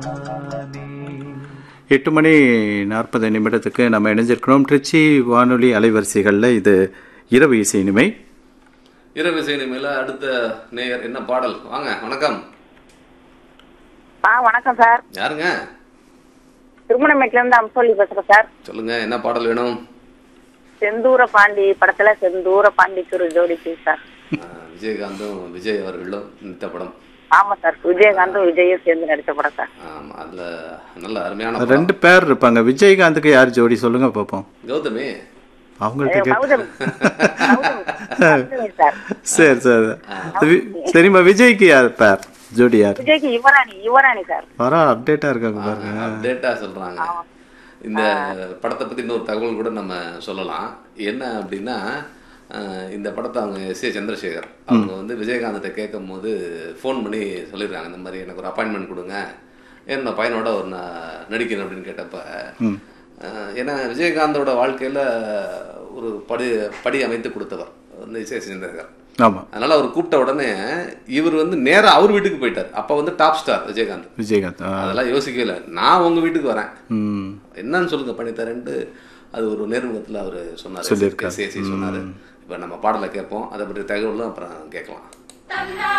எட்டு மணி நாற்பது நிமிடத்துக்கு நம்ம இணைஞ்சிருக்கிறோம் திருச்சி வானொலி அலைவரிசைகளில் இது இரவு இசை இனிமை இரவு இசை மேல அடுத்த நேயர் என்ன பாடல் வாங்க வணக்கம் ஆ வணக்கம் சார் யாருங்க திருமணமேட்ல இருந்து அம்சோலி பேசுறேன் சார் சொல்லுங்க என்ன பாடல் வேணும் செந்தூர பாண்டி படத்துல செந்தூர பாண்டிக்கு ஒரு ஜோடி பீஸ் சார் ஆ, விஜயகாந்தும் விஜய் அவர்களும் இந்த படம் ஆமா சார் விஜயகாந்தும் விஜயும் சேர்ந்து நடிச்ச படம் சார் ஆமா அதுல நல்ல அருமையான படம். ரெண்டு பேர் இருப்பாங்க விஜயகாந்துக்கு யார் ஜோடி சொல்லுங்க பார்ப்போம் கௌதமி அவங்கள்ட்ட கேட்டு கௌதம் கௌதம் கௌதமி சார் சரி சரி வி- சரிம்மா விஜய்க்கு யார் பேர் ஜோடி யார் விஜய்க்கு யுவராணி யுவராணி சார் வர அப்டேட்டா இருக்காங்க பாருங்க அப்டேட்டா சொல்றாங்க இந்த படத்தை பத்தி இன்னொரு தகவல் கூட நம்ம சொல்லலாம் என்ன அப்படின்னா அஹ், இந்த படத்தை அவங்க எஸ் ஏ சந்திரசேகர் அவங்க வந்து விஜயகாந்தை கேட்கும் போது ஃபோன் பண்ணி சொல்லியிருக்காங்க இந்த மாதிரி எனக்கு ஒரு அப்பாயின்மெண்ட் கொடுங்க என்ன பையனோட ஒரு நான் நடிக்கணும் அப்படின்னு கேட்டப்ப அஹ், ஏன்னா விஜயகாந்தோட வாழ்க்கையில ஒரு படி படி அமைத்து கொடுத்தவர் வந்து எஸ் ஏ சந்திரசேகர் ஆமா அதனால அவர் கூப்பிட்ட உடனே இவர் வந்து நேரா அவர் வீட்டுக்கு போயிட்டார் அப்ப வந்து டாப் ஸ்டார் விஜயகாந்த் விஜயகாந்த் ஆ. அதெல்லாம் யோசிக்கவே இல்லை நான் உங்க வீட்டுக்கு வரேன் ம் என்னன்னு சொல்லுங்க பண்ணித்தரேன்ட்டு அது ஒரு நேர்முகத்தில் அவர் சொன்னார் சொல்லியிருக்காரு. சொன்னார் இப்போ நம்ம பாடலை கேட்போம் அதை பற்றி தகவலும் அப்புறம் கேட்கலாம்